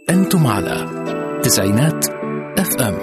أنتم على تسعينات اف ام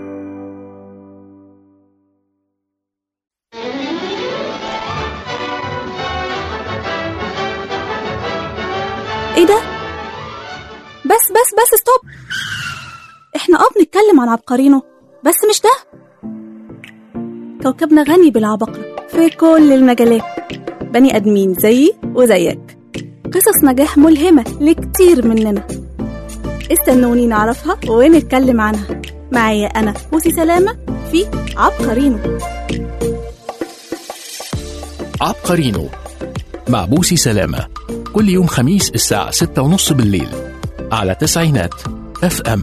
ايه ده بس بس بس ستوب احنا اه بنتكلم عن عبقرينه بس مش ده كوكبنا غني بالعباقرة في كل المجالات بني ادمين زيي وزيك قصص نجاح ملهمة لكتير مننا استنوني نعرفها ونتكلم عنها معايا انا بوسي سلامة في عبقرينه عبقرينو مع بوسي سلامة كل يوم خميس الساعة ستة ونص بالليل على تسعينات اف ام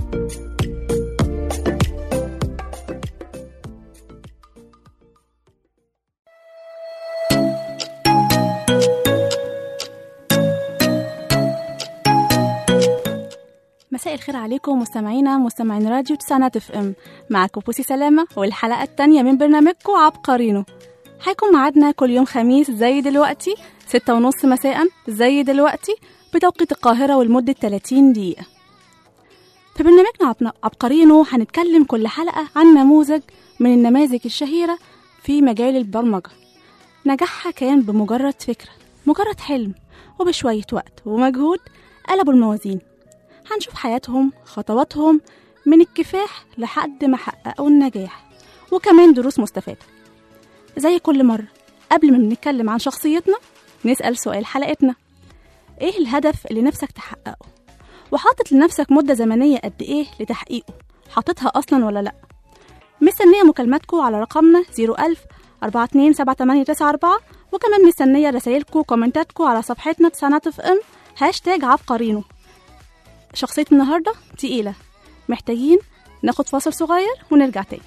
مساء الخير عليكم مستمعينا مستمعين راديو تسعينات اف ام معاكم بوسي سلامة والحلقة التانية من برنامجكم عبقرينو هيكون ميعادنا كل يوم خميس زي دلوقتي ستة ونص مساء زي دلوقتي بتوقيت القاهرة ولمدة 30 دقيقة في برنامجنا عب- عبقرينو هنتكلم كل حلقة عن نموذج من النماذج الشهيرة في مجال البرمجة نجاحها كان بمجرد فكرة مجرد حلم وبشوية وقت ومجهود قلبوا الموازين هنشوف حياتهم خطواتهم من الكفاح لحد ما حققوا النجاح وكمان دروس مستفادة زي كل مرة قبل ما نتكلم عن شخصيتنا نسأل سؤال حلقتنا ايه الهدف اللي نفسك تحققه وحاطط لنفسك مدة زمنية قد ايه لتحقيقه حاططها اصلا ولا لا مستنية مكالماتكم على رقمنا 01000 4278894 وكمان مستنية رسايلكم وكومنتاتكم على صفحتنا تسعينات اف ام هاشتاج عبقرينو شخصية النهاردة تقيلة محتاجين ناخد فاصل صغير ونرجع تاني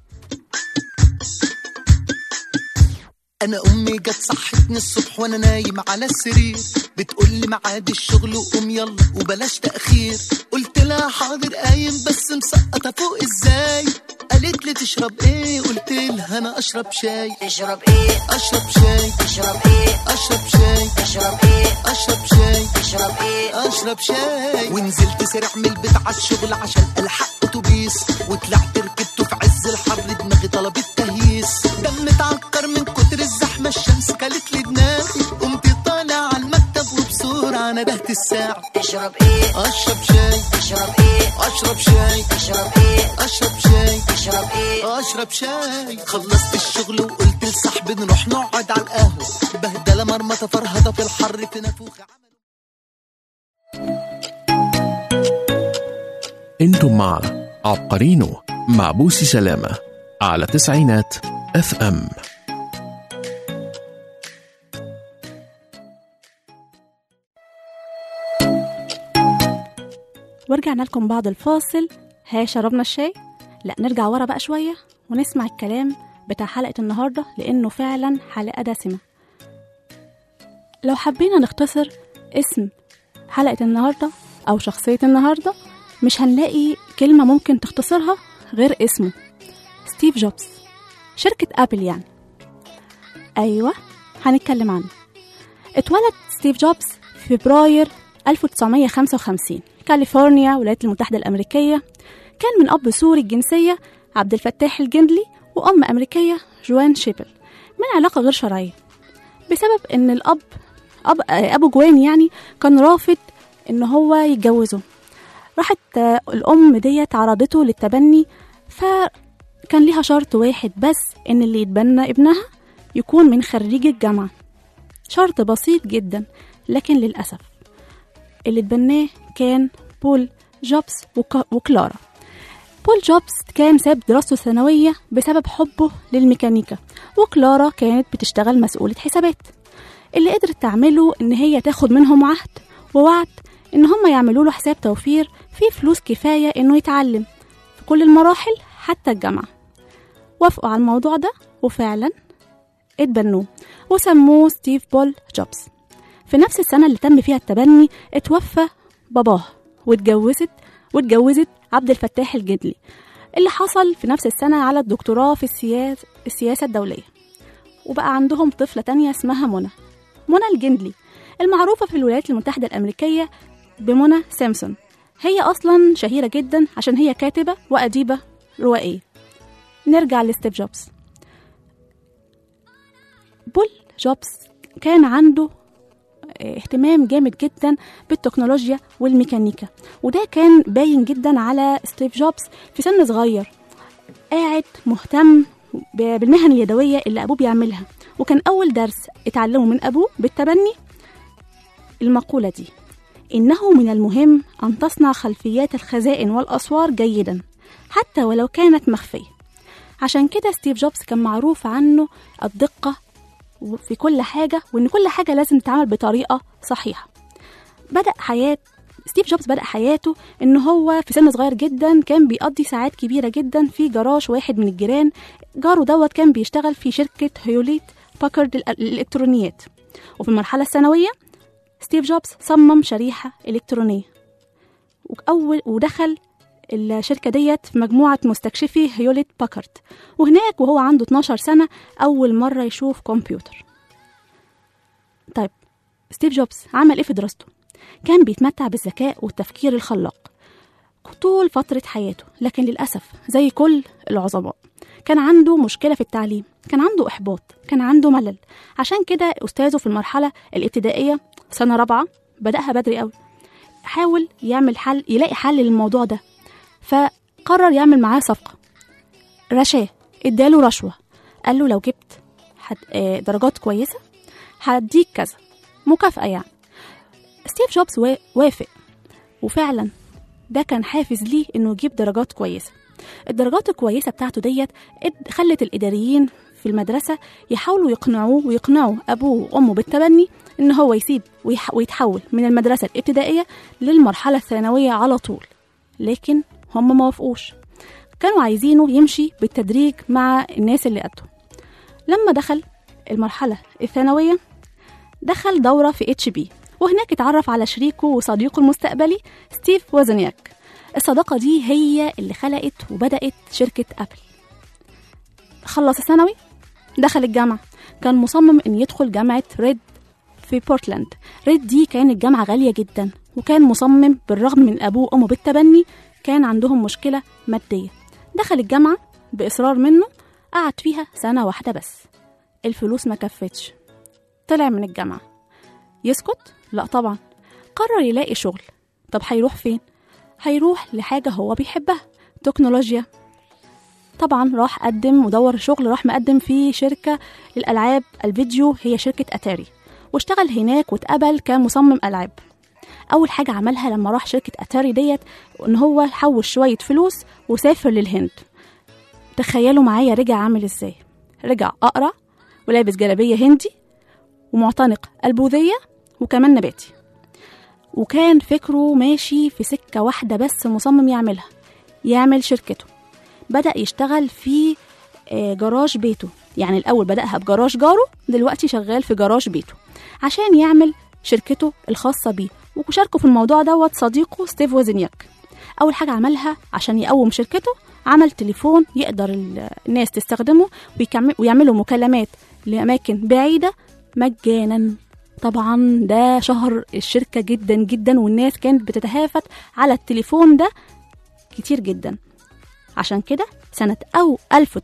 انا امي جت صحتني الصبح وانا نايم على السرير بتقول لي ميعاد الشغل وقوم يلا وبلاش تاخير قلت لها حاضر قايم بس مسقطه فوق ازاي قالت لي تشرب ايه قلت لها انا اشرب شاي تشرب ايه اشرب شاي تشرب ايه اشرب شاي تشرب ايه اشرب شاي تشرب ايه اشرب شاي ونزلت سريع من البيت على الشغل عشان الحق اتوبيس وطلعت ركبته في عز الحر دماغي طلبت تهيس دم اتعكر من كتر الزحمه الشمس كلت لي دماغي قمت طالع على المكتب وبسرعه ندهت الساعه تشرب ايه اشرب شاي تشرب ايه اشرب شاي تشرب ايه اشرب شاي تشرب ايه اشرب شاي خلصت الشغل وقلت لصاحبي نروح نقعد على القهوه بهدله مرمطه فرهده في الحر في نافوخ انتم مع عبقرينو مع بوسي سلامة على تسعينات اف ام ورجعنا لكم بعد الفاصل ها شربنا الشاي لا نرجع ورا بقى شوية ونسمع الكلام بتاع حلقة النهاردة لأنه فعلا حلقة دسمة لو حبينا نختصر اسم حلقة النهاردة أو شخصية النهاردة مش هنلاقي كلمة ممكن تختصرها غير اسمه ستيف جوبز شركة أبل يعني أيوة هنتكلم عنه اتولد ستيف جوبز في فبراير 1955 كاليفورنيا الولايات المتحدة الأمريكية كان من أب سوري الجنسية عبد الفتاح الجندلي وأم أمريكية جوان شيبل من علاقة غير شرعية بسبب إن الأب أب أبو جوان يعني كان رافض إن هو يتجوزه راحت آه، الأم ديت عرضته للتبني فكان ليها شرط واحد بس إن اللي يتبنى ابنها يكون من خريج الجامعة شرط بسيط جدا لكن للأسف اللي اتبناه كان بول جوبز وك- وكلارا بول جوبز كان ساب دراسته الثانوية بسبب حبه للميكانيكا وكلارا كانت بتشتغل مسؤولة حسابات اللي قدرت تعمله إن هي تاخد منهم عهد ووعد إن هم يعملوا له حساب توفير فيه فلوس كفاية إنه يتعلم في كل المراحل حتى الجامعة وافقوا على الموضوع ده وفعلا اتبنوه وسموه ستيف بول جوبز في نفس السنة اللي تم فيها التبني اتوفى باباه واتجوزت واتجوزت عبد الفتاح الجدلي اللي حصل في نفس السنة على الدكتوراه في السياس السياسة الدولية وبقى عندهم طفلة تانية اسمها منى منى الجندلي المعروفة في الولايات المتحدة الأمريكية بمنى سيمسون هي أصلا شهيرة جدا عشان هي كاتبة وأديبة روائية نرجع لستيف جوبز بول جوبز كان عنده اهتمام جامد جدا بالتكنولوجيا والميكانيكا وده كان باين جدا على ستيف جوبز في سن صغير قاعد مهتم ب- بالمهن اليدوية اللي أبوه بيعملها وكان أول درس اتعلمه من أبوه بالتبني المقولة دي إنه من المهم أن تصنع خلفيات الخزائن والأسوار جيدا حتى ولو كانت مخفية عشان كده ستيف جوبز كان معروف عنه الدقة في كل حاجة وإن كل حاجة لازم تتعمل بطريقة صحيحة بدأ حياة ستيف جوبز بدأ حياته إن هو في سن صغير جدا كان بيقضي ساعات كبيرة جدا في جراج واحد من الجيران جاره دوت كان بيشتغل في شركة هيوليت باكارد للأ- للإلكترونيات وفي المرحلة الثانوية ستيف جوبز صمم شريحة إلكترونية وأول ودخل الشركة ديت في مجموعة مستكشفي هيوليت باكارد وهناك وهو عنده 12 سنة أول مرة يشوف كمبيوتر طيب ستيف جوبز عمل إيه في دراسته؟ كان بيتمتع بالذكاء والتفكير الخلاق طول فترة حياته لكن للأسف زي كل العظماء كان عنده مشكلة في التعليم كان عنده إحباط كان عنده ملل عشان كده أستاذه في المرحلة الابتدائية سنة رابعة بدأها بدري قوي حاول يعمل حل يلاقي حل للموضوع ده فقرر يعمل معاه صفقة رشاه اداله رشوة قال له لو جبت حد آه، درجات كويسة هديك كذا مكافأة يعني ستيف جوبز وا- وافق وفعلا ده كان حافز ليه انه يجيب درجات كويسة الدرجات الكويسة بتاعته ديت اد- خلت الإداريين في المدرسة يحاولوا يقنعوه ويقنعوا أبوه وأمه بالتبني إن هو يسيب ويح- ويتحول من المدرسة الابتدائية للمرحلة الثانوية على طول لكن هم ما وافقوش كانوا عايزينه يمشي بالتدريج مع الناس اللي قده لما دخل المرحلة الثانوية دخل دورة في اتش بي وهناك اتعرف على شريكه وصديقه المستقبلي ستيف وزنياك الصداقة دي هي اللي خلقت وبدأت شركة أبل خلص الثانوي دخل الجامعة كان مصمم إن يدخل جامعة ريد في بورتلاند ريد دي كانت جامعة غالية جدا وكان مصمم بالرغم من أبوه وأمه بالتبني كان عندهم مشكلة مادية دخل الجامعة بإصرار منه قعد فيها سنة واحدة بس الفلوس ما كفتش طلع من الجامعة يسكت؟ لا طبعا قرر يلاقي شغل طب هيروح فين؟ هيروح لحاجة هو بيحبها تكنولوجيا طبعا راح قدم ودور شغل راح مقدم في شركة للألعاب الفيديو هي شركة أتاري واشتغل هناك واتقبل كمصمم ألعاب أول حاجة عملها لما راح شركة أتاري ديت إن هو حوش شوية فلوس وسافر للهند تخيلوا معايا رجع عامل إزاي رجع أقرع ولابس جلابية هندي ومعتنق البوذية وكمان نباتي وكان فكره ماشي في سكة واحدة بس مصمم يعملها يعمل شركته بدأ يشتغل في آه، جراج بيته يعني الأول بدأها بجراج جاره دلوقتي شغال في جراج بيته عشان يعمل شركته الخاصة بيه وشاركه في الموضوع دوت صديقه ستيف وزنياك أول حاجة عملها عشان يقوم شركته عمل تليفون يقدر ال- الناس تستخدمه ويكمل ويعملوا مكالمات لأماكن بعيدة مجانا طبعا ده شهر الشركة جدا جدا والناس كانت بتتهافت على التليفون ده كتير جدا عشان كده سنة أو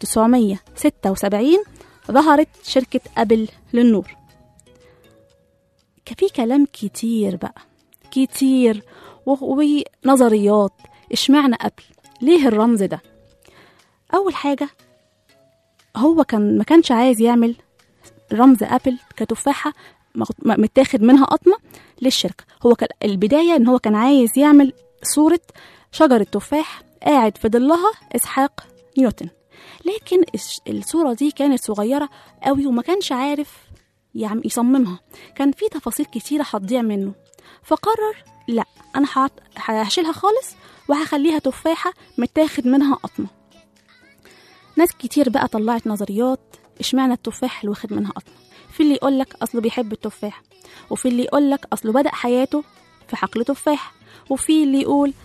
1976 ظهرت شركة أبل للنور ك- في كلام كتير بقى كتير و- ونظريات اشمعنى أبل ليه الرمز ده أول حاجة هو كان ما كانش عايز يعمل رمز أبل كتفاحة مغ- م- متاخد منها قطمة للشركة هو كان البداية إن هو كان عايز يعمل صورة شجرة تفاح قاعد في ظلها إسحاق نيوتن لكن الش- الصورة دي كانت صغيرة قوي وما كانش عارف يعم يصممها كان في تفاصيل كتيرة هتضيع منه فقرر لا أنا هعط- هشيلها خالص وهخليها تفاحة متاخد منها قطمة ناس كتير بقى طلعت نظريات اشمعنى التفاح اللي واخد منها قطمة في اللي يقولك أصله بيحب التفاح وفي اللي يقولك أصله بدأ حياته في حقل تفاح وفي اللي يقول لا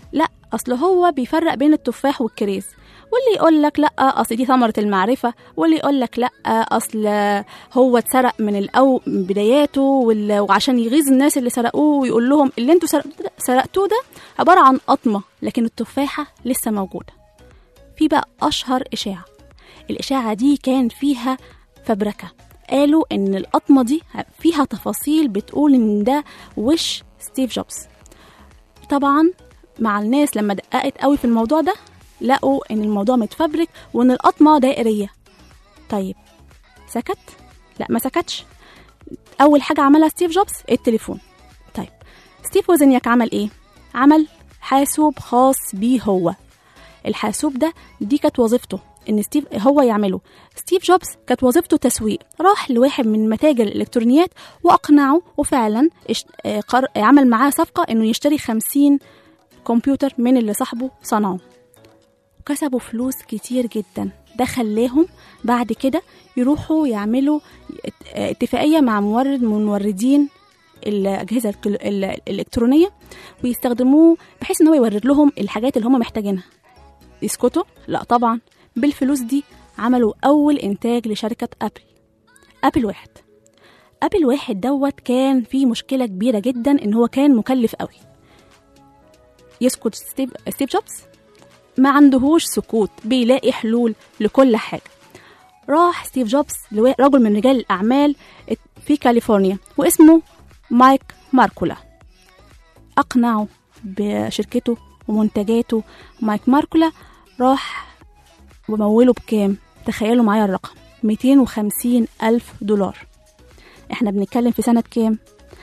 اصل هو بيفرق بين التفاح والكريز واللي يقول لك لا اصل دي ثمره المعرفه واللي يقول لك لا اصل هو اتسرق من الاو من بداياته وال- وعشان يغيظ الناس اللي سرقوه ويقول لهم اللي انتوا سرقتوه ده- سرقتوه ده عباره عن قطمه لكن التفاحه لسه موجوده في بقى اشهر اشاعه الاشاعه دي كان فيها فبركه قالوا ان القطمه دي فيها تفاصيل بتقول ان ده وش ستيف جوبز طبعا مع الناس لما دققت قوي في الموضوع ده لقوا ان الموضوع متفبرك وان القطمه دائريه طيب سكت لا ما سكتش اول حاجه عملها ستيف جوبز التليفون طيب ستيف وزنياك عمل ايه عمل حاسوب خاص بيه هو الحاسوب ده دي كانت وظيفته ان ستيف هو يعمله ستيف جوبز كانت وظيفته تسويق راح لواحد من متاجر الالكترونيات واقنعه وفعلا اش- آه، قر... عمل معاه صفقه انه يشتري 50 كمبيوتر من اللي صاحبه صنعه وكسبوا فلوس كتير جدا ده خلاهم بعد كده يروحوا يعملوا ات- آه، اتفاقية مع مورد من موردين الأجهزة الكل- ال- الإلكترونية ويستخدموه بحيث إن هو يورد لهم الحاجات اللي هم محتاجينها يسكتوا؟ لا طبعا بالفلوس دي عملوا أول إنتاج لشركة أبل أبل واحد أبل واحد دوت كان فيه مشكلة كبيرة جدا إن هو كان مكلف قوي يسكت ستيف, ستيف جوبز ما عندهوش سكوت بيلاقي حلول لكل حاجة راح ستيف جوبز لرجل من رجال الأعمال في كاليفورنيا واسمه مايك ماركولا أقنعه بشركته ومنتجاته مايك ماركولا راح وموله بكام تخيلوا معايا الرقم 250 ألف دولار احنا بنتكلم في سنة كام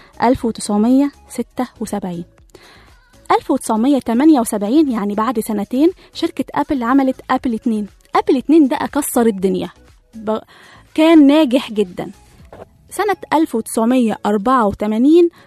1976 1978 يعني بعد سنتين شركة أبل عملت أبل 2 أبل 2 ده أكسر الدنيا ب... كان ناجح جدا سنة 1984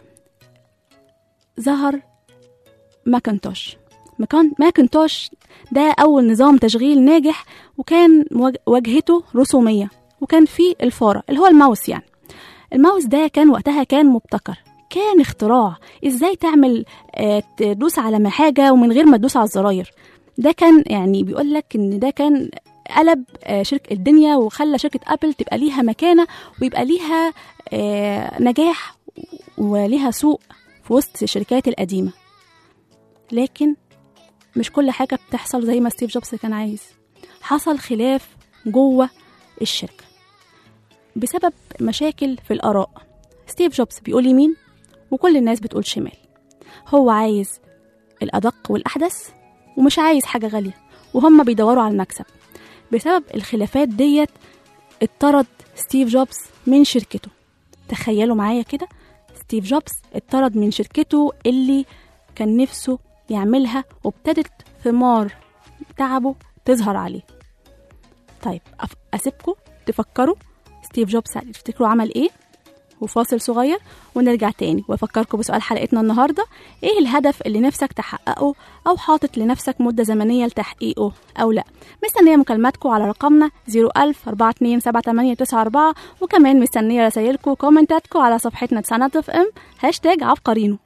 ظهر ماكنتوش مكان ماكنتوش ده أول نظام تشغيل ناجح وكان مواج- واجهته رسومية وكان فيه الفارة اللي هو الماوس يعني الماوس ده كان وقتها كان مبتكر كان اختراع ازاي تعمل آه، تدوس على ما حاجة ومن غير ما تدوس على الزراير ده كان يعني بيقول لك ان ده كان قلب آه، شركة الدنيا وخلى شركة أبل تبقى ليها مكانة ويبقى ليها آه، نجاح وليها سوق في وسط الشركات القديمة لكن مش كل حاجة بتحصل زي ما ستيف جوبز كان عايز حصل خلاف جوه الشركة بسبب مشاكل في الآراء ستيف جوبز بيقول يمين وكل الناس بتقول شمال هو عايز الأدق والأحدث ومش عايز حاجة غالية وهم بيدوروا على المكسب بسبب الخلافات ديت اتطرد ستيف جوبز من شركته تخيلوا معايا كده ستيف جوبز اتطرد من شركته اللي كان نفسه يعملها وابتدت ثمار تعبه تظهر عليه طيب أف- أسيبكم تفكروا ستيف جوبز تفتكروا عمل ايه وفاصل صغير ونرجع تاني وافكركم بسؤال حلقتنا النهارده ايه الهدف اللي نفسك تحققه او حاطط لنفسك مده زمنيه لتحقيقه او لا مستنيه مكالماتكم على رقمنا 01000 427 وكمان مستنيه رسايلكم وكومنتاتكم على صفحتنا تسانات اف ام هاشتاج عبقرينو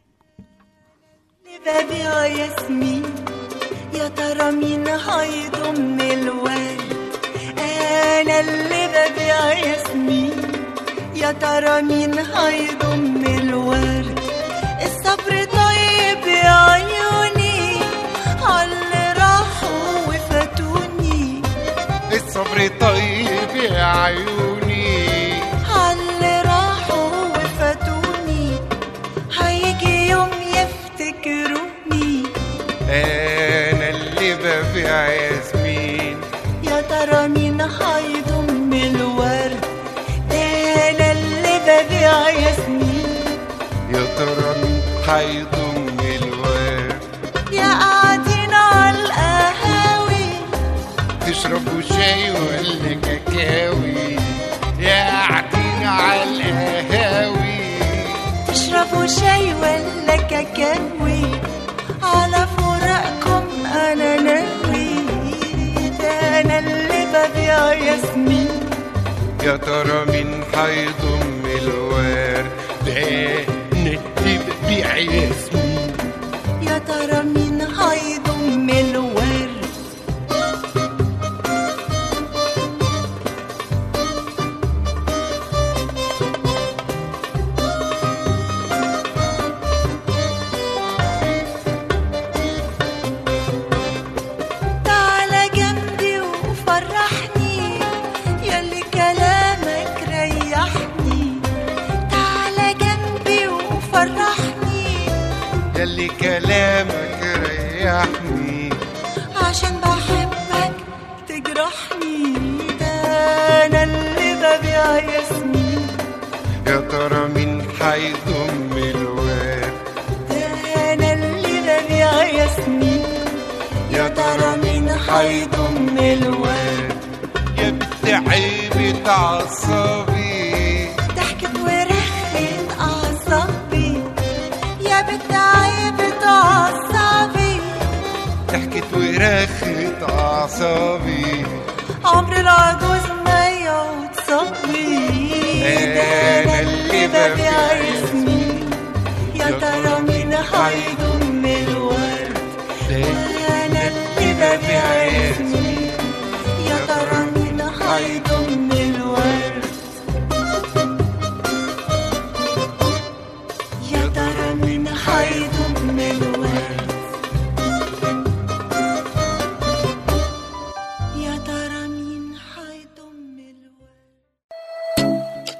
ببيع ياسمين يا ترى مين هيضم الورد انا اللي ببيع ياسمين يا ترى مين هيضم الورد الصبر طيب يا عيوني عاللي راحوا وفاتوني الصبر طيب يا عيوني عاللي راحوا وفاتوني هيجي يوم يفتكروني انا اللي ببيع ياسمين يا ترى مين هيضم الورد ده انا اللي ببيع ياسمين يا ترى مين هيضم الورد يا قاعدين على القهاوي تشربوا شاي ولا كاكاوي يا قاعدين على القهاوي تشربوا شاي ولا كاكاوي على فراقكم انا ناوي ده انا اللي ببيع ياسمين يا ترى مين هيضم الورد ده أنا اللي ببيع ياسمين يا ترى مين هيضم يلي كلامك ريحني عشان بحبك تجرحني ده انا اللي ببيع ياسمين يا ترى مين حيضم الواد ده انا اللي ببيع ياسمين يا ترى مين هيضم الورد يا بنت عيبة عصبي ضحكت ورخت اعصابي يا بنت عيبة اعصابي ضحكت ورخت أعصابي عمر العجوز ما يعود صبي ده انا اللي ببيع ياسمين يا ترى مين هيضم الورد انا اللي ببيع ياسمين يا ترى مين هيضم الورد يا ترى مين هيضم الورد يا ترى مين هيضم الورد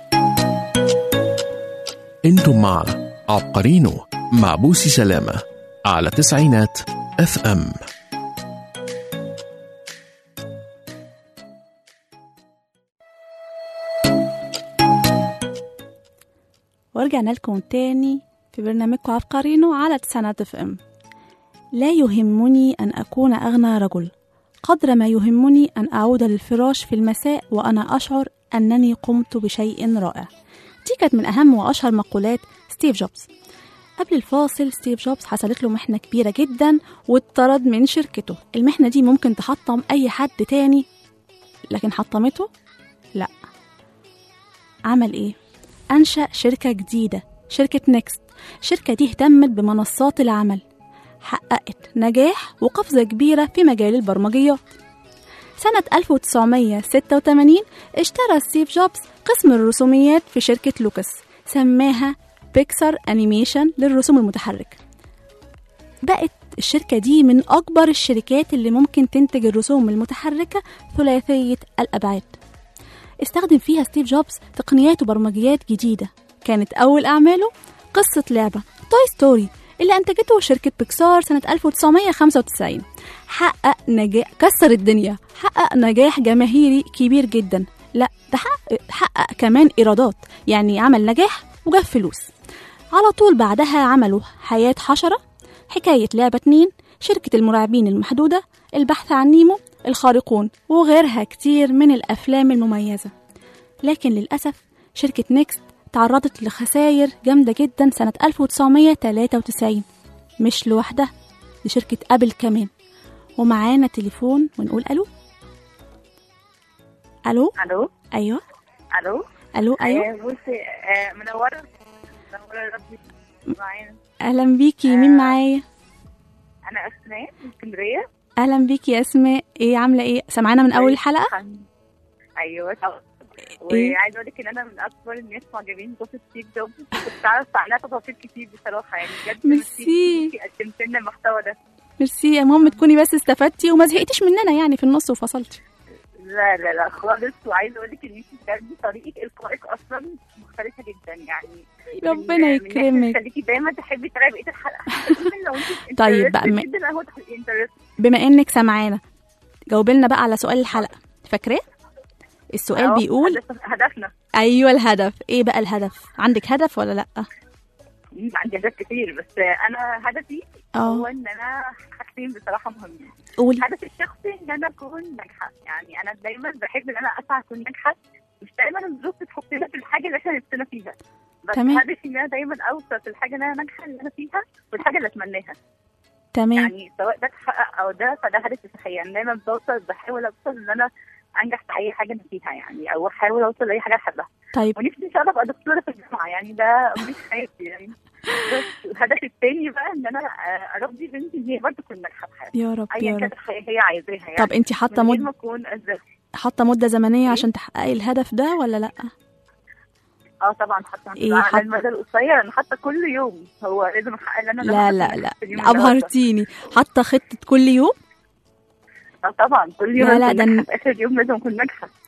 انتم مع عبقرينو مع بوسي سلامة على تسعينات اف ام ورجعنا لكم تاني في برنامجكم عبقرينو على تسعينات اف ام لا يهمني أن أكون أغنى رجل قدر ما يهمني أن أعود للفراش في المساء وأنا أشعر أنني قمت بشيء رائع دي كانت من أهم وأشهر مقولات ستيف جوبز قبل الفاصل ستيف جوبز حصلت له محنة كبيرة جدا واتطرد من شركته المحنة دي ممكن تحطم أي حد تاني لكن حطمته؟ لا عمل إيه؟ أنشأ شركة جديدة شركة نيكست الشركة دي اهتمت بمنصات العمل حققت نجاح وقفزة كبيرة في مجال البرمجيات سنة 1986 اشترى ستيف جوبز قسم الرسوميات في شركة لوكاس سماها بيكسار أنيميشن للرسوم المتحركة بقت الشركة دي من أكبر الشركات اللي ممكن تنتج الرسوم المتحركة ثلاثية الأبعاد استخدم فيها ستيف جوبز تقنيات وبرمجيات جديدة كانت أول أعماله قصة لعبة توي ستوري اللي أنتجته شركة بيكسار سنة 1995 حقق نجاح كسر الدنيا حقق نجاح جماهيري كبير جدا لا ده حقق, حقق كمان إيرادات يعني عمل نجاح وجاب فلوس على طول بعدها عملوا حياة حشرة حكاية لعبة اتنين شركة المراقبين المحدودة البحث عن نيمو الخارقون وغيرها كتير من الأفلام المميزة لكن للأسف شركة نيكست تعرضت لخسائر جامدة جدا سنة 1993 مش لوحدها دي شركة أبل كمان ومعانا تليفون ونقول ألو ألو الو أيوة الو ألو أيوة آه، بصي آه، منوره منوره ربي معانا أهلا بيكي مين معايا انا اسماء من اسكندريه أهلا بيكي يا أسماء إيه عاملة إيه سمعانا من أول الحلقة الحمد- ايوه طبعا إيه؟ وعايزه اقول لك ان انا من اكبر الناس معجبين قصه ستيف جوبز كنت عارفه عنها تفاصيل كتير بصراحه يعني بجد ميرسي. انتي قدمت لنا المحتوى ده ميرسي المهم تكوني بس استفدتي وما زهقتيش مننا يعني في النص وفصلتي لا لا لا خالص وعايزه اقول لك ان انت بجد طريقه القائك اصلا مختلفه جدا يعني ربنا من- من ناحية يكرمك تخليكي دايما تحبي تتابعي بقيه الحلقه لو انت طيب بقى، interested م- جدا اهو انترست بما انك سمعانا جاوبي لنا بقى على سؤال الحلقه فاكراه السؤال أهو، بيقول هدف- هدفنا ايوه الهدف ايه بقى الهدف عندك هدف ولا لا مم، عندي اهداف كتير بس انا هدفي اه هو ان انا حاجتين بصراحه مهمين قولي هدفي الشخصي ان انا اكون ناجحه يعني انا دايما بحب ان انا اسعى اكون ناجحه مش دايما الظروف بتحطنا في الحاجه اللي احنا نفسنا فيها بس تمام. هدفي ان انا دايما اوصل في الحاجه اللي انا ناجحه اللي انا فيها والحاجه اللي اتمناها تمام يعني سواء ده اتحقق او ده فده هدفي صحيح يعني دايما بوصل بحاول اوصل ان انا انجح في اي حاجه انا فيها يعني او احاول اوصل لاي حاجه احبها طيب ونفسي ان شاء الله ابقى دكتوره في الجامعه يعني ده مش حياتي يعني بس الهدف التاني بقى ان انا آه، اربي بنتي ان هي برضه تكون ناجحه في حياتها يا رب يا ايا رب كانت الحياه هي عايزاها يعني طب انت حاطه من غير مد ما اكون أزل. حاطه مده زمنيه عشان تحققي الهدف ده ولا لا اه طبعا حاطه إيه على حاطة؟ المدى القصير انا حاطه كل يوم هو لازم احقق اللي انا لا نجحت لا في لا اليوم النهاردة. ابهرتيني حاطه خطه كل يوم اه طبعا كل يوم لا، لا، أكون ده ناجحة. ن- في اخر يوم لازم اكون ناجحه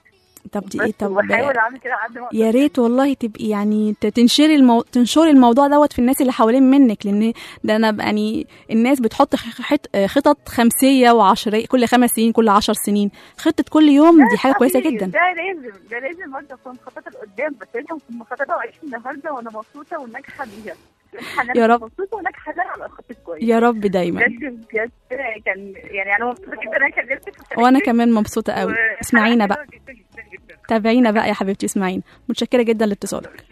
طب دي ايه بس طب وبحاول اعمل كده على قد ما يا ريت والله تبقي يعني ت- تنشري المو... تنشري الموضوع دوت في الناس اللي حوالين منك لان ده انا ب- يعني الناس بتحط خ- خط... خطط خمسيه وعشريه كل خمس سنين كل عشر سنين خطه كل يوم دي حاجه كويسه أكيد، جدا ده لازم ده لازم برضه اكون مخططه لقدام بس لازم اكون مخططه واعيش النهارده وانا مبسوطه وناجحه بيها أنا يا رب. مبسوطه وناجحه ده على خطه كويس يا رب دايما بجد بجد كان يعني انا مبسوطه جدا انا كلمتك في وانا حلقتك، كمان مبسوطه قوي وحلقة اسمعينا بقى حلوة جدا جدا جدا تابعينا بقى يا حبيبتي اسمعينا متشكره جدا لاتصالك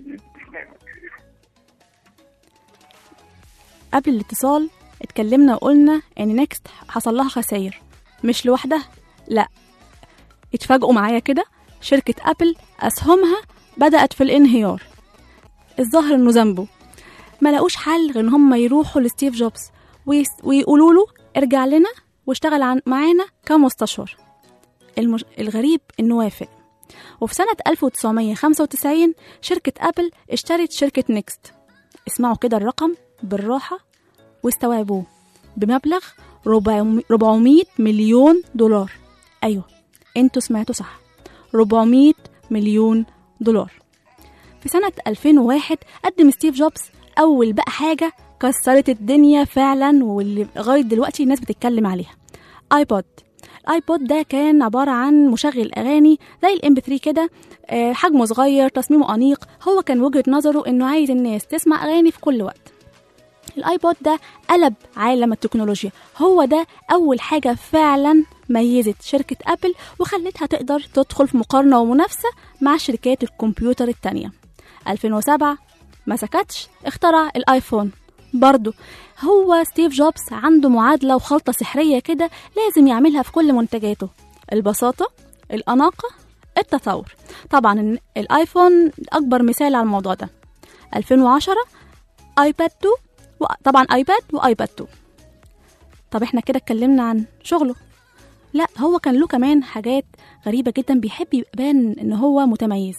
قبل الاتصال اتكلمنا وقلنا ان نيكست حصل لها خسائر مش لوحدها لا اتفاجئوا معايا كده شركة أبل أسهمها بدأت في الانهيار الظاهر إنه ذنبه ما لقوش حل غير إن هم يروحوا لستيف جوبز ويس- ويقولوا له ارجع لنا واشتغل عن معانا كمستشار المش... الغريب إنه وافق وفي سنة 1995 شركة أبل اشترت شركة نيكست اسمعوا كده الرقم بالراحة واستوعبوه بمبلغ 400 مليون دولار أيوة انتوا سمعتوا صح 400 مليون دولار في سنة 2001 قدم ستيف جوبز أول بقى حاجة كسرت الدنيا فعلا واللي لغاية دلوقتي الناس بتتكلم عليها ايبود الايبود ده كان عبارة عن مشغل أغاني زي الام 3 كده آه، حجمه صغير تصميمه أنيق هو كان وجهة نظره إنه عايز الناس تسمع أغاني في كل وقت الايبود ده قلب عالم التكنولوجيا هو ده اول حاجه فعلا ميزت شركه ابل وخلتها تقدر تدخل في مقارنه ومنافسه مع شركات الكمبيوتر التانية 2007 ما سكتش اخترع الايفون برضه هو ستيف جوبز عنده معادله وخلطه سحريه كده لازم يعملها في كل منتجاته البساطه الاناقه التطور طبعا الايفون اكبر مثال على الموضوع ده 2010 ايباد 2 وطبعا ايباد وايباد 2 طب احنا كده اتكلمنا عن شغله لا هو كان له كمان حاجات غريبة جدا بيحب يبان ان هو متميز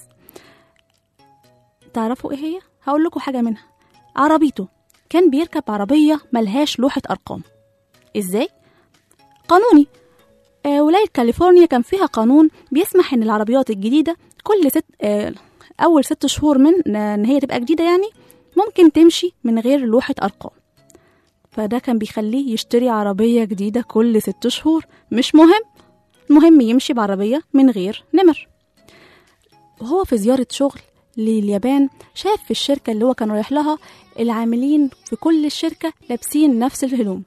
تعرفوا ايه هي؟ هقول لكم حاجة منها عربيته كان بيركب عربية ملهاش لوحة أرقام ازاي؟ قانوني آه ولاية كاليفورنيا كان فيها قانون بيسمح ان العربيات الجديدة كل ست آه أول ست شهور من ان هي تبقى جديدة يعني ممكن تمشي من غير لوحة أرقام فده كان بيخليه يشتري عربية جديدة كل ست شهور مش مهم المهم يمشي بعربية من غير نمر وهو في زيارة شغل لليابان شاف في الشركة اللي هو كان رايح لها العاملين في كل الشركة لابسين نفس الهدوم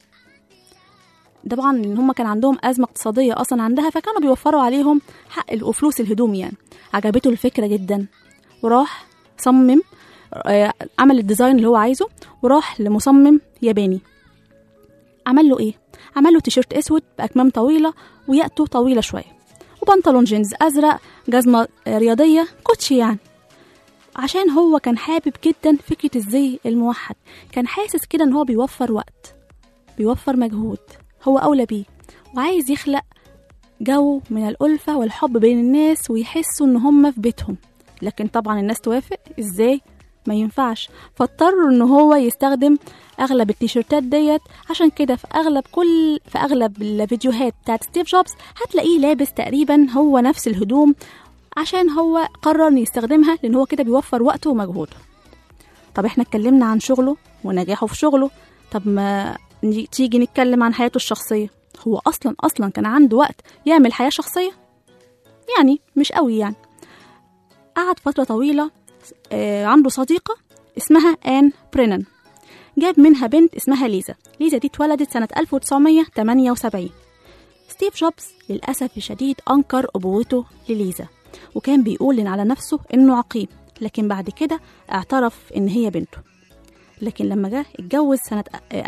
طبعا ان هم كان عندهم ازمه اقتصاديه اصلا عندها فكانوا بيوفروا عليهم حق وفلوس الهدوم يعني عجبته الفكره جدا وراح صمم آه، عمل الديزاين اللي هو عايزه وراح لمصمم ياباني عمل له ايه عمل له تيشيرت اسود باكمام طويله وياقته طويله شويه وبنطلون جينز ازرق جزمه آه، رياضيه كوتشي يعني عشان هو كان حابب جدا فكره الزي الموحد كان حاسس كده ان هو بيوفر وقت بيوفر مجهود هو اولى بيه وعايز يخلق جو من الألفة والحب بين الناس ويحسوا إن هم في بيتهم لكن طبعا الناس توافق إزاي ما ينفعش فاضطر إن هو يستخدم أغلب التيشيرتات ديت عشان كده في أغلب كل في أغلب الفيديوهات بتاعت ستيف جوبز هتلاقيه لابس تقريبا هو نفس الهدوم عشان هو قرر إنه يستخدمها لأن هو كده بيوفر وقته ومجهوده طب احنا اتكلمنا عن شغله ونجاحه في شغله طب ما نيجي- تيجي نتكلم عن حياته الشخصية هو أصلا أصلا كان عنده وقت يعمل حياة شخصية يعني مش قوي يعني قعد فترة طويلة آه، عنده صديقة اسمها آن برينن جاب منها بنت اسمها ليزا ليزا دي اتولدت سنة 1978 ستيف جوبز للأسف الشديد أنكر أبوته لليزا وكان بيقول على نفسه إنه عقيم لكن بعد كده اعترف إن هي بنته لكن لما جه اتجوز سنة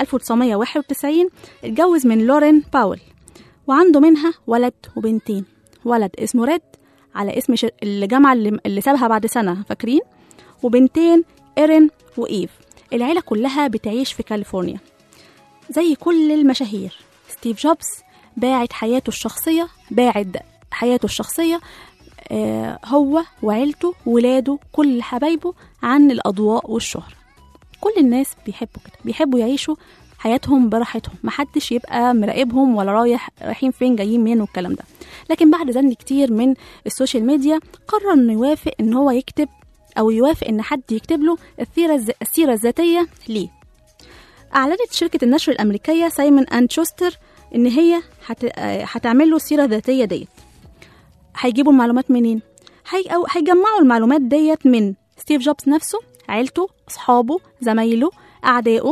1991 اتجوز من لورين باول وعنده منها ولد وبنتين ولد اسمه ريد على اسم ش- الجامعة اللي, اللي سابها بعد سنة فاكرين وبنتين إيرين وإيف العيلة كلها بتعيش في كاليفورنيا زي كل المشاهير ستيف جوبز باعت حياته الشخصية باعد حياته الشخصية آه، هو وعيلته ولاده كل حبايبه عن الأضواء والشهرة كل الناس بيحبوا كده بيحبوا يعيشوا حياتهم براحتهم محدش يبقى مراقبهم ولا رايح رايحين فين جايين منين والكلام ده لكن بعد زن كتير من السوشيال ميديا قرر انه يوافق ان هو يكتب او يوافق ان حد يكتب له السيره الز- السيره الذاتيه ليه اعلنت شركه النشر الامريكيه سايمون اند شوستر ان هي هت... آه، هتعمل له السيره الذاتيه ديت هيجيبوا المعلومات منين هي... أو هيجمعوا المعلومات ديت من ستيف جوبز نفسه عيلته اصحابه زمايله اعدائه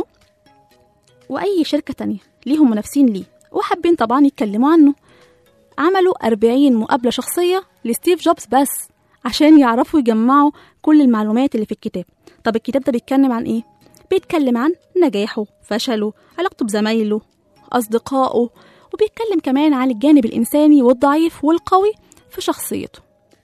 واي شركه تانية ليهم منافسين ليه وحابين طبعا يتكلموا عنه عملوا 40 مقابله شخصيه لستيف جوبز بس عشان يعرفوا يجمعوا كل المعلومات اللي في الكتاب طب الكتاب ده بيتكلم عن ايه بيتكلم عن نجاحه فشله علاقته بزمايله أصدقائه وبيتكلم كمان عن الجانب الإنساني والضعيف والقوي في شخصيته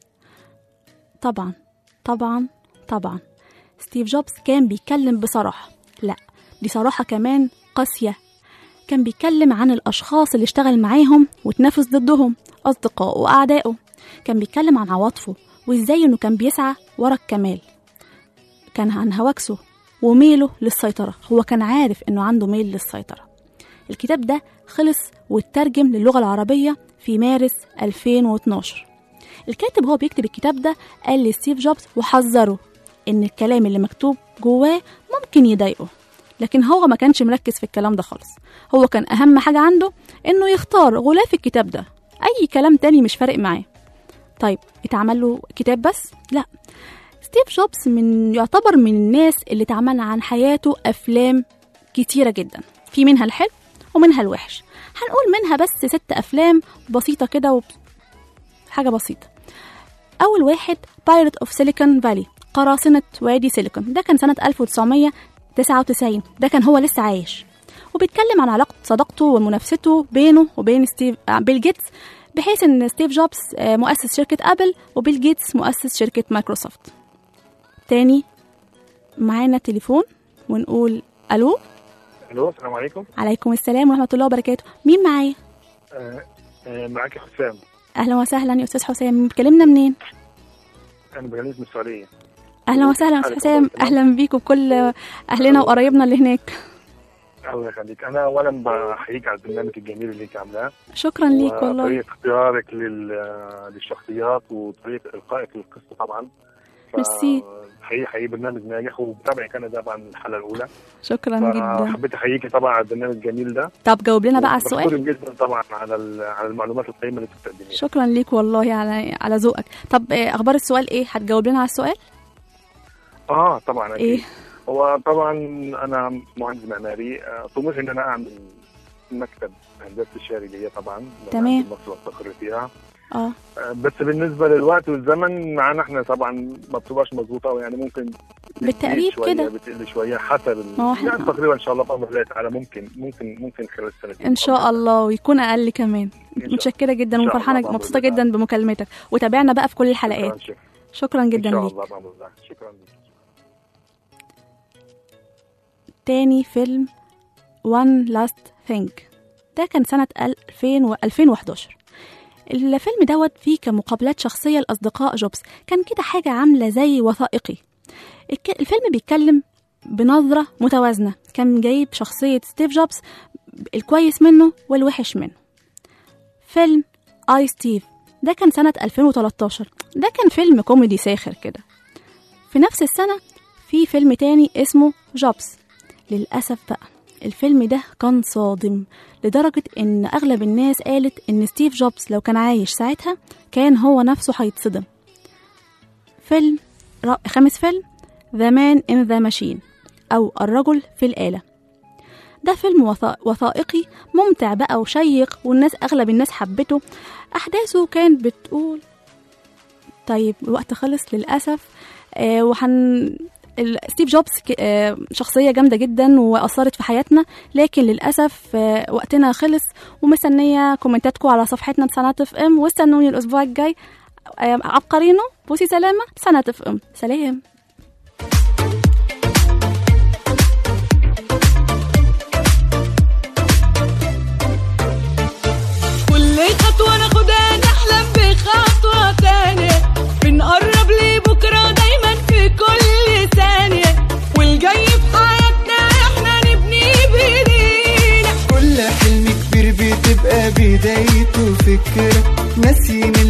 طبعا طبعا طبعا ستيف جوبز كان بيتكلم بصراحة لا دي صراحة كمان قاسية كان بيتكلم عن الأشخاص اللي اشتغل معاهم وتنافس ضدهم أصدقائه وأعدائه كان بيتكلم عن عواطفه وإزاي إنه كان بيسعى ورا الكمال كان عن هواكسه وميله للسيطرة هو كان عارف إنه عنده ميل للسيطرة الكتاب ده خلص واترجم للغة العربية في مارس 2012 الكاتب هو بيكتب الكتاب ده قال لستيف جوبز وحذره إن الكلام اللي مكتوب جواه ممكن يضايقه لكن هو ما كانش مركز في الكلام ده خالص هو كان أهم حاجة عنده إنه يختار غلاف الكتاب ده أي كلام تاني مش فارق معاه طيب اتعمل له كتاب بس؟ لا ستيف جوبز من يعتبر من الناس اللي اتعمل عن حياته أفلام كتيرة جدا في منها الحلو ومنها الوحش هنقول منها بس ست أفلام بسيطة كده وب... حاجة بسيطة أول واحد بايرت أوف سيليكون فالي قراصنة وادي سيليكون ده كان سنة 1999 ده كان هو لسه عايش وبيتكلم عن علاقة صداقته ومنافسته بينه وبين ستيف آه، بيل جيتس بحيث ان ستيف جوبز آه، مؤسس شركة ابل وبيل جيتس مؤسس شركة مايكروسوفت تاني معانا تليفون ونقول الو الو السلام عليكم عليكم السلام ورحمة الله وبركاته مين معايا آه آه معاك حسام اهلا وسهلا يا استاذ حسام بتكلمنا منين انا بكلمك من السعوديه اهلا وسهلا استاذ حسام اهلا بيكم بكل اهلنا وقرايبنا اللي هناك الله يخليك انا اولا بحييك على البرنامج الجميل اللي انت عاملاه شكرا ليك والله وطريقه اختيارك لل... للشخصيات وطريقه القائك للقصه طبعا ف- ميرسي. حقيقي حقيقي برنامج ناجح وبتابعك انا طبعا الحلقه الاولى شكرا جدا فحبيت احييكي طبعا على البرنامج الجميل ده طب جاوب لنا بقى على السؤال بشكرك جدا طبعا على ال- على المعلومات القيمه اللي انت بتقدميها شكرا ليك والله على على ذوقك طب آه، اخبار السؤال ايه هتجاوب لنا على السؤال اه طبعا اكيد ايه هو طبعا انا مهندس معماري آه، طموحي ان انا اعمل مكتب هندسه الشعري ليا طبعا لأن تمام. عندي مصر واستقر فيها اه آه، بس بالنسبه للوقت والزمن معانا احنا طبعا ما بتبقاش مظبوطه أوي، يعني ممكن بتزيد بالتقريب شوية، كده. بتقل شويه حسب ال- ما هو إحنا- يعني تقريبا ان شاء الله بامر الله تعالى ممكن ممكن ممكن خلال السنه دي ان شاء الله ويكون اقل كمان إن شاء متشكره جدا إن شاء وفرحانه الله، مبسوطه بأمر الله. جدا بمكالمتك وتابعنا بقى في كل شكراً الحلقات شكراً. شكرا ان جدا شاء ليك الله بامر الله شكرا لك تاني فيلم One Last Thing ده كان سنة 2000 و 2011 الفيلم دوت فيه كمقابلات شخصية لأصدقاء جوبز كان كده حاجة عاملة زي وثائقي الك- الفيلم بيتكلم بنظرة متوازنة كان جايب شخصية ستيف جوبز الكويس منه والوحش منه فيلم آي ستيف ده كان سنة 2013 ده كان فيلم كوميدي ساخر كده في نفس السنة في فيلم تاني اسمه جوبز للأسف بقى الفيلم ده كان صادم لدرجة إن أغلب الناس قالت إن ستيف جوبز لو كان عايش ساعتها كان هو نفسه هيتصدم فيلم را- خامس فيلم The Man in the Machine أو الرجل في الآلة ده فيلم وثا- وثائقي ممتع بقى وشيق والناس أغلب الناس حبته أحداثه كانت بتقول طيب الوقت خلص للأسف آه وحن ال- ستيف جوبز ك- آه، شخصية جامدة جدا وأثرت في حياتنا لكن للأسف آه، وقتنا خلص ومستنية كومنتاتكم على صفحتنا سنات اف ام واستنوني الأسبوع الجاي آه، عبقرينو بوسي سلامة سنات اف ام سلام كل خطوة ناخدها نحلم بخطوة تانية بنقرب لبكرة دايما في كل ثانية والجاي في حياتنا احنا نبني بايدينا كل حلم كبير بتبقى بدايته فكرة نسيني